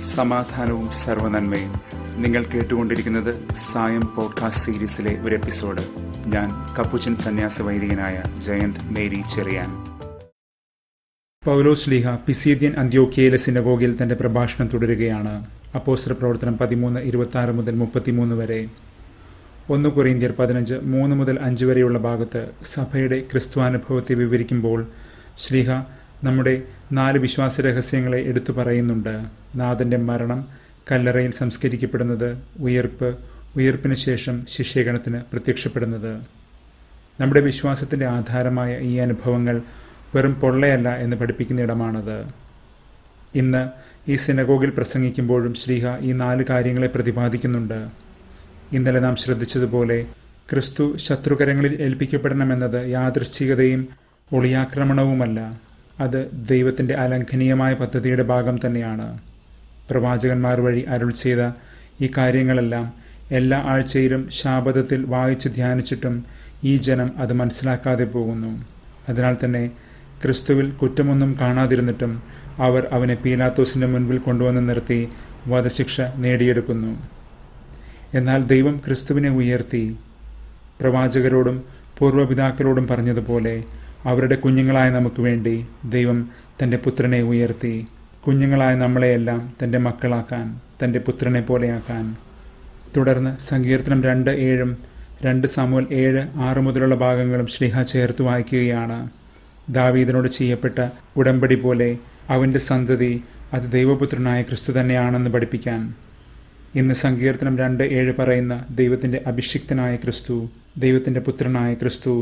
സമാധാനവും സർവനന്മയും നിങ്ങൾ കേട്ടുകൊണ്ടിരിക്കുന്നത് സായം പോഡ്കാസ്റ്റ് സീരീസിലെ ഒരു എപ്പിസോഡ് ഞാൻ കപ്പുച്ചൻ സന്യാസ വൈദികനായ ജയന്ത് മേരി ചെറിയാൻ പൗലോസ് ലീഹ പിസീദ്യൻ അന്ത്യോക്കിയയിലെ സിനഗോഗിൽ തന്റെ പ്രഭാഷണം തുടരുകയാണ് അപ്പോസ്റ്റർ പ്രവർത്തനം പതിമൂന്ന് ഇരുപത്തി ആറ് മുതൽ മുപ്പത്തിമൂന്ന് വരെ ഒന്ന് കൊറിന്ത്യർ പതിനഞ്ച് മൂന്ന് മുതൽ അഞ്ച് വരെയുള്ള ഭാഗത്ത് സഭയുടെ ക്രിസ്തുവാനുഭവത്തെ വിവരിക്കുമ്പോൾ ശ്ലീഹ നമ്മുടെ നാല് വിശ്വാസ രഹസ്യങ്ങളെ എടുത്തു പറയുന്നുണ്ട് നാഥന്റെ മരണം കല്ലറയിൽ സംസ്കരിക്കപ്പെടുന്നത് ഉയർപ്പ് ഉയർപ്പിന് ശേഷം ശിഷ്യഗണത്തിന് പ്രത്യക്ഷപ്പെടുന്നത് നമ്മുടെ വിശ്വാസത്തിന്റെ ആധാരമായ ഈ അനുഭവങ്ങൾ വെറും പൊള്ളയല്ല എന്ന് പഠിപ്പിക്കുന്ന ഇടമാണത് ഇന്ന് ഈ സിനഗോഗിൽ പ്രസംഗിക്കുമ്പോഴും ശ്രീഹ ഈ നാല് കാര്യങ്ങളെ പ്രതിപാദിക്കുന്നുണ്ട് ഇന്നലെ നാം ശ്രദ്ധിച്ചതുപോലെ ക്രിസ്തു ശത്രുകരങ്ങളിൽ ഏൽപ്പിക്കപ്പെടണമെന്നത് യാദൃശ്ചികതയും ഒളിയാക്രമണവുമല്ല അത് ദൈവത്തിന്റെ അലംഘനീയമായ പദ്ധതിയുടെ ഭാഗം തന്നെയാണ് പ്രവാചകന്മാർ വഴി അരുൾ ചെയ്ത ഈ കാര്യങ്ങളെല്ലാം എല്ലാ ആഴ്ചയിലും ശാപതത്തിൽ വായിച്ച് ധ്യാനിച്ചിട്ടും ഈ ജനം അത് മനസ്സിലാക്കാതെ പോകുന്നു അതിനാൽ തന്നെ ക്രിസ്തുവിൽ കുറ്റമൊന്നും കാണാതിരുന്നിട്ടും അവർ അവനെ പീലാത്തോസിന്റെ മുൻപിൽ കൊണ്ടുവന്ന് നിർത്തി വധശിക്ഷ നേടിയെടുക്കുന്നു എന്നാൽ ദൈവം ക്രിസ്തുവിനെ ഉയർത്തി പ്രവാചകരോടും പൂർവ്വപിതാക്കളോടും പറഞ്ഞതുപോലെ അവരുടെ കുഞ്ഞുങ്ങളായ നമുക്ക് വേണ്ടി ദൈവം തന്റെ പുത്രനെ ഉയർത്തി കുഞ്ഞുങ്ങളായ നമ്മളെയെല്ലാം തന്റെ മക്കളാക്കാൻ തന്റെ പുത്രനെ പോലെയാക്കാൻ തുടർന്ന് സങ്കീർത്തനം രണ്ട് ഏഴും രണ്ട് സാമുവൽ ഏഴ് ആറ് മുതലുള്ള ഭാഗങ്ങളും ശ്രീഹ ചേർത്ത് വായിക്കുകയാണ് ദാവീദിനോട് ചെയ്യപ്പെട്ട ഉടമ്പടി പോലെ അവന്റെ സന്തതി അത് ദൈവപുത്രനായ ക്രിസ്തു തന്നെയാണെന്ന് പഠിപ്പിക്കാൻ ഇന്ന് സങ്കീർത്തനം രണ്ട് ഏഴ് പറയുന്ന ദൈവത്തിന്റെ അഭിഷിക്തനായ ക്രിസ്തു ദൈവത്തിന്റെ പുത്രനായ ക്രിസ്തു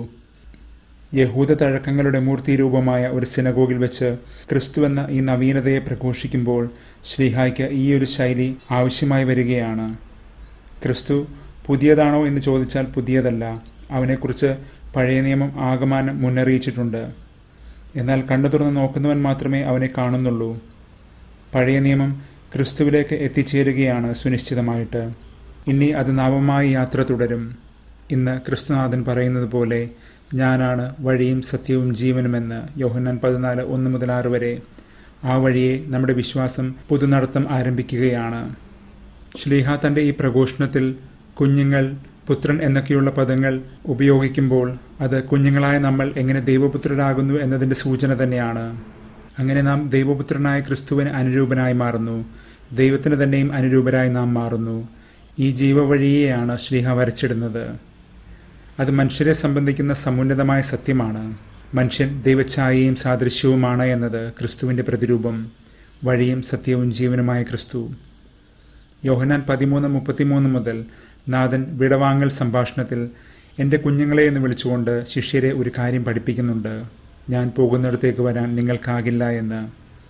യഹൂദ തഴക്കങ്ങളുടെ മൂർത്തിരൂപമായ ഒരു സിനഗോഗിൽ വെച്ച് ക്രിസ്തു എന്ന ഈ നവീനതയെ പ്രഘോഷിക്കുമ്പോൾ ശ്രീഹായ്ക്ക് ഈ ഒരു ശൈലി ആവശ്യമായി വരികയാണ് ക്രിസ്തു പുതിയതാണോ എന്ന് ചോദിച്ചാൽ പുതിയതല്ല അവനെക്കുറിച്ച് പഴയ നിയമം ആകമാനം മുന്നറിയിച്ചിട്ടുണ്ട് എന്നാൽ കണ്ണു തുറന്ന് നോക്കുന്നവൻ മാത്രമേ അവനെ കാണുന്നുള്ളൂ പഴയ നിയമം ക്രിസ്തുവിലേക്ക് എത്തിച്ചേരുകയാണ് സുനിശ്ചിതമായിട്ട് ഇനി അത് നവമായ യാത്ര തുടരും ഇന്ന് ക്രിസ്തുനാഥൻ പറയുന്നത് പോലെ ഞാനാണ് വഴിയും സത്യവും ജീവനുമെന്ന് യോഹന്നാൻ പതിനാല് ഒന്ന് മുതൽ ആറ് വരെ ആ വഴിയെ നമ്മുടെ വിശ്വാസം പുതുനടത്തം ആരംഭിക്കുകയാണ് ശ്ലീഹ തന്റെ ഈ പ്രഘോഷണത്തിൽ കുഞ്ഞുങ്ങൾ പുത്രൻ എന്നൊക്കെയുള്ള പദങ്ങൾ ഉപയോഗിക്കുമ്പോൾ അത് കുഞ്ഞുങ്ങളായ നമ്മൾ എങ്ങനെ ദൈവപുത്രരാകുന്നു എന്നതിന്റെ സൂചന തന്നെയാണ് അങ്ങനെ നാം ദൈവപുത്രനായ ക്രിസ്തുവിന് അനുരൂപനായി മാറുന്നു ദൈവത്തിന് തന്നെയും അനുരൂപരായി നാം മാറുന്നു ഈ ജീവവഴിയെയാണ് ശ്ലീഹ വരച്ചിടുന്നത് അത് മനുഷ്യരെ സംബന്ധിക്കുന്ന സമുന്നതമായ സത്യമാണ് മനുഷ്യൻ ദൈവഛായയും സാദൃശ്യവുമാണ് എന്നത് ക്രിസ്തുവിന്റെ പ്രതിരൂപം വഴിയും സത്യവും ജീവനുമായ ക്രിസ്തു യോഹനാൻ പതിമൂന്ന് മുപ്പത്തിമൂന്ന് മുതൽ നാഥൻ വിടവാങ്ങൽ സംഭാഷണത്തിൽ എൻ്റെ കുഞ്ഞുങ്ങളെ എന്ന് വിളിച്ചുകൊണ്ട് ശിഷ്യരെ ഒരു കാര്യം പഠിപ്പിക്കുന്നുണ്ട് ഞാൻ പോകുന്നിടത്തേക്ക് വരാൻ നിങ്ങൾക്കാകില്ല എന്ന്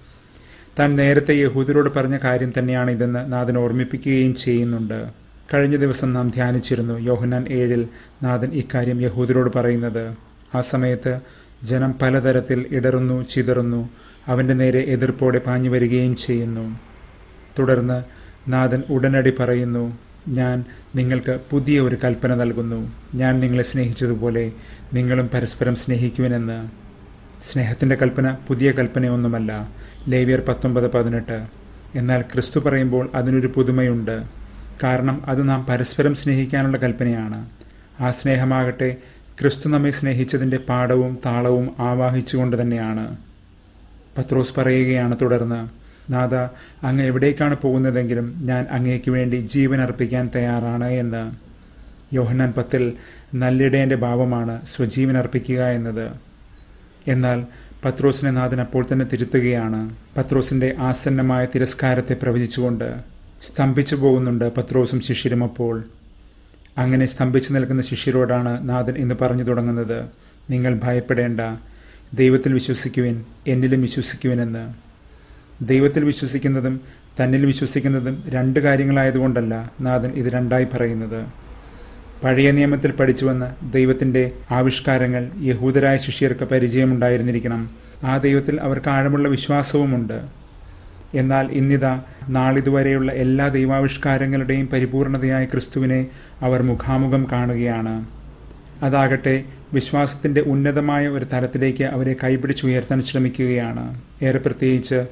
താൻ നേരത്തെ യഹൂദരോട് പറഞ്ഞ കാര്യം തന്നെയാണ് ഇതെന്ന് നാഥൻ ഓർമ്മിപ്പിക്കുകയും ചെയ്യുന്നുണ്ട് കഴിഞ്ഞ ദിവസം നാം ധ്യാനിച്ചിരുന്നു യോഹന്നാൻ ഏഴിൽ നാഥൻ ഇക്കാര്യം യഹൂദരോട് പറയുന്നത് ആ സമയത്ത് ജനം പലതരത്തിൽ ഇടറുന്നു ചിതറുന്നു അവന്റെ നേരെ എതിർപ്പോടെ പാഞ്ഞു വരികയും ചെയ്യുന്നു തുടർന്ന് നാഥൻ ഉടനടി പറയുന്നു ഞാൻ നിങ്ങൾക്ക് പുതിയ ഒരു കൽപ്പന നൽകുന്നു ഞാൻ നിങ്ങളെ സ്നേഹിച്ചതുപോലെ നിങ്ങളും പരസ്പരം സ്നേഹിക്കുവനെന്ന് സ്നേഹത്തിന്റെ കൽപ്പന പുതിയ കൽപ്പനയൊന്നുമല്ല ലേവിയർ പത്തൊമ്പത് പതിനെട്ട് എന്നാൽ ക്രിസ്തു പറയുമ്പോൾ അതിനൊരു പുതുമയുണ്ട് കാരണം അത് നാം പരസ്പരം സ്നേഹിക്കാനുള്ള കൽപ്പനയാണ് ആ സ്നേഹമാകട്ടെ ക്രിസ്തു നമ്മെ സ്നേഹിച്ചതിന്റെ പാഠവും താളവും ആവാഹിച്ചുകൊണ്ട് തന്നെയാണ് പത്രോസ് പറയുകയാണ് തുടർന്ന് നാഥ അങ്ങ് എവിടേക്കാണ് പോകുന്നതെങ്കിലും ഞാൻ അങ്ങേക്ക് വേണ്ടി ജീവൻ അർപ്പിക്കാൻ തയ്യാറാണ് എന്ന് യോഹന്നാൻ പത്തിൽ നല്ലിടേന്റെ ഭാവമാണ് സ്വജീവൻ അർപ്പിക്കുക എന്നത് എന്നാൽ പത്രോസിനെ നാഥൻ അപ്പോൾ തന്നെ തിരുത്തുകയാണ് പത്രോസിന്റെ ആസന്നമായ തിരസ്കാരത്തെ പ്രവചിച്ചുകൊണ്ട് സ്തംഭിച്ചു പോകുന്നുണ്ട് പത്രോസും ശിഷ്യരും അപ്പോൾ അങ്ങനെ സ്തംഭിച്ചു നിൽക്കുന്ന ശിഷ്യരോടാണ് നാഥൻ ഇന്ന് പറഞ്ഞു തുടങ്ങുന്നത് നിങ്ങൾ ഭയപ്പെടേണ്ട ദൈവത്തിൽ വിശ്വസിക്കുവിൻ എന്നിലും വിശ്വസിക്കുവിനെന്ന് ദൈവത്തിൽ വിശ്വസിക്കുന്നതും തന്നിൽ വിശ്വസിക്കുന്നതും രണ്ട് കാര്യങ്ങളായതുകൊണ്ടല്ല നാഥൻ ഇത് രണ്ടായി പറയുന്നത് പഴയ നിയമത്തിൽ പഠിച്ചു വന്ന ദൈവത്തിന്റെ ആവിഷ്കാരങ്ങൾ യഹൂദരായ ശിഷ്യർക്ക് പരിചയമുണ്ടായിരുന്നിരിക്കണം ആ ദൈവത്തിൽ അവർക്ക് ആഴമുള്ള വിശ്വാസവുമുണ്ട് എന്നാൽ ഇന്നിതാ നാളിതുവരെയുള്ള എല്ലാ ദൈവാവിഷ്കാരങ്ങളുടെയും പരിപൂർണതയായ ക്രിസ്തുവിനെ അവർ മുഖാമുഖം കാണുകയാണ് അതാകട്ടെ വിശ്വാസത്തിന്റെ ഉന്നതമായ ഒരു തലത്തിലേക്ക് അവരെ കൈപിടിച്ചുയർത്താൻ ശ്രമിക്കുകയാണ് ഏറെ പ്രത്യേകിച്ച്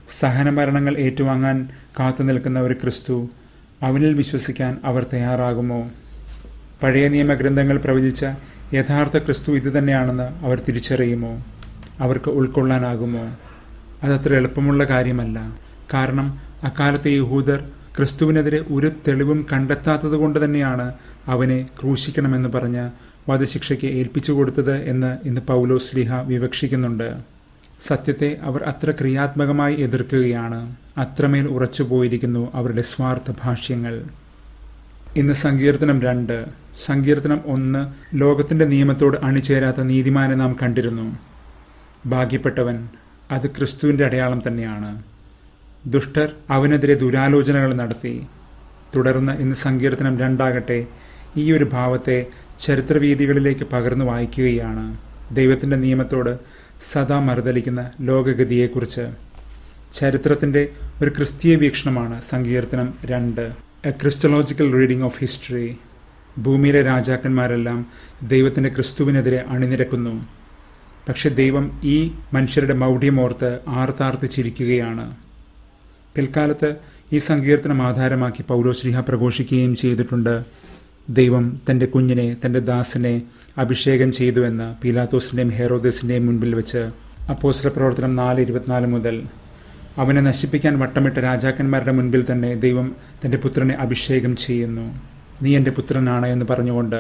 സഹനമരണങ്ങൾ ഏറ്റുവാങ്ങാൻ കാത്തു നിൽക്കുന്ന ഒരു ക്രിസ്തു അവനിൽ വിശ്വസിക്കാൻ അവർ തയ്യാറാകുമോ പഴയ നിയമഗ്രന്ഥങ്ങൾ പ്രവചിച്ച യഥാർത്ഥ ക്രിസ്തു ഇതുതന്നെയാണെന്ന് അവർ തിരിച്ചറിയുമോ അവർക്ക് ഉൾക്കൊള്ളാനാകുമോ അതത്ര എളുപ്പമുള്ള കാര്യമല്ല കാരണം അക്കാലത്തെ യഹൂദർ ക്രിസ്തുവിനെതിരെ ഒരു തെളിവും കണ്ടെത്താത്തത് കൊണ്ട് തന്നെയാണ് അവനെ ക്രൂശിക്കണമെന്ന് പറഞ്ഞ് വധശിക്ഷയ്ക്ക് ഏൽപ്പിച്ചു കൊടുത്തത് എന്ന് ഇന്ന് പൗലോ ശ്രീഹ വിവക്ഷിക്കുന്നുണ്ട് സത്യത്തെ അവർ അത്ര ക്രിയാത്മകമായി എതിർക്കുകയാണ് അത്രമേൽ ഉറച്ചുപോയിരിക്കുന്നു അവരുടെ സ്വാർത്ഥ ഭാഷ്യങ്ങൾ ഇന്ന് സങ്കീർത്തനം രണ്ട് സങ്കീർത്തനം ഒന്ന് ലോകത്തിന്റെ നിയമത്തോട് അണിചേരാത്ത നീതിമാനെ നാം കണ്ടിരുന്നു ഭാഗ്യപ്പെട്ടവൻ അത് ക്രിസ്തുവിന്റെ അടയാളം തന്നെയാണ് ദുഷ്ടർ അവനെതിരെ ദുരാലോചനകൾ നടത്തി തുടർന്ന് ഇന്ന് സങ്കീർത്തനം രണ്ടാകട്ടെ ഈ ഒരു ഭാവത്തെ ചരിത്രവീതികളിലേക്ക് പകർന്നു വായിക്കുകയാണ് ദൈവത്തിന്റെ നിയമത്തോട് സദാ മറുതലിക്കുന്ന ലോകഗതിയെക്കുറിച്ച് ചരിത്രത്തിന്റെ ഒരു ക്രിസ്തീയ വീക്ഷണമാണ് സങ്കീർത്തനം രണ്ട് a Christological reading of history ഭൂമിയിലെ രാജാക്കന്മാരെല്ലാം ദൈവത്തിന്റെ ക്രിസ്തുവിനെതിരെ അണിനിരക്കുന്നു പക്ഷെ ദൈവം ഈ മനുഷ്യരുടെ മൗഢ്യമോർത്ത് ആർത്താർത്ത് ചിരിക്കുകയാണ് പിൽക്കാലത്ത് ഈ സങ്കീർത്തനം ആധാരമാക്കി പൗരോശ്രീഹ പ്രഘോഷിക്കുകയും ചെയ്തിട്ടുണ്ട് ദൈവം തന്റെ കുഞ്ഞിനെ തന്റെ ദാസനെ അഭിഷേകം ചെയ്തുവെന്ന് പീലാത്തോസിന്റെയും ഹെറോദസിന്റെയും മുൻപിൽ വെച്ച് അപ്പോസ്ല പ്രവർത്തനം നാല് ഇരുപത്തിനാല് മുതൽ അവനെ നശിപ്പിക്കാൻ വട്ടമിട്ട രാജാക്കന്മാരുടെ മുൻപിൽ തന്നെ ദൈവം തന്റെ പുത്രനെ അഭിഷേകം ചെയ്യുന്നു നീ എൻ്റെ പുത്രനാണ് എന്ന് പറഞ്ഞുകൊണ്ട്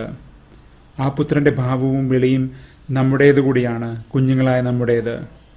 ആ പുത്രന്റെ ഭാവവും വിളിയും നമ്മുടേത് കൂടിയാണ് കുഞ്ഞുങ്ങളായ നമ്മുടേത്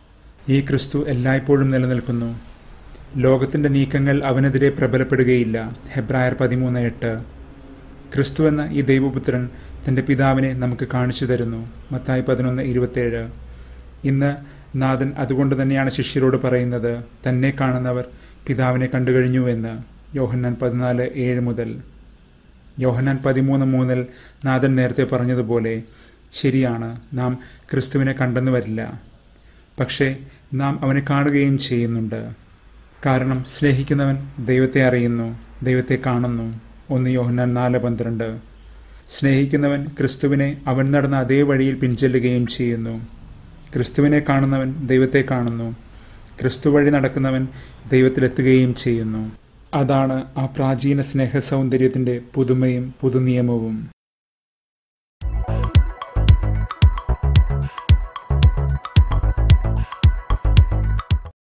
ഈ ക്രിസ്തു എല്ലായ്പ്പോഴും നിലനിൽക്കുന്നു ലോകത്തിന്റെ നീക്കങ്ങൾ അവനെതിരെ പ്രബലപ്പെടുകയില്ല ഹെബ്രായർ പതിമൂന്ന് എട്ട് ക്രിസ്തു എന്ന ഈ ദൈവപുത്രൻ തന്റെ പിതാവിനെ നമുക്ക് കാണിച്ചു തരുന്നു മത്തായി പതിനൊന്ന് ഇരുപത്തേഴ് ഇന്ന് നാഥൻ അതുകൊണ്ട് തന്നെയാണ് ശിഷ്യരോട് പറയുന്നത് തന്നെ കാണുന്നവർ പിതാവിനെ കണ്ടു കഴിഞ്ഞു എന്ന് യോഹന്നാൻ പതിനാല് ഏഴ് മുതൽ യോഹന്നാൻ പതിമൂന്ന് മൂന്നിൽ നാഥൻ നേരത്തെ പറഞ്ഞതുപോലെ ശരിയാണ് നാം ക്രിസ്തുവിനെ കണ്ടെന്നു വരില്ല പക്ഷേ നാം അവനെ കാണുകയും ചെയ്യുന്നുണ്ട് കാരണം സ്നേഹിക്കുന്നവൻ ദൈവത്തെ അറിയുന്നു ദൈവത്തെ കാണുന്നു ഒന്ന് യോഹന്നാൻ നാല് പന്ത്രണ്ട് സ്നേഹിക്കുന്നവൻ ക്രിസ്തുവിനെ അവൻ നടന്ന അതേ വഴിയിൽ പിൻചെല്ലുകയും ചെയ്യുന്നു ക്രിസ്തുവിനെ കാണുന്നവൻ ദൈവത്തെ കാണുന്നു ക്രിസ്തു വഴി നടക്കുന്നവൻ ദൈവത്തിലെത്തുകയും ചെയ്യുന്നു അതാണ് ആ പ്രാചീന സ്നേഹ സൗന്ദര്യത്തിന്റെ പുതുമയും പുതുനിയമവും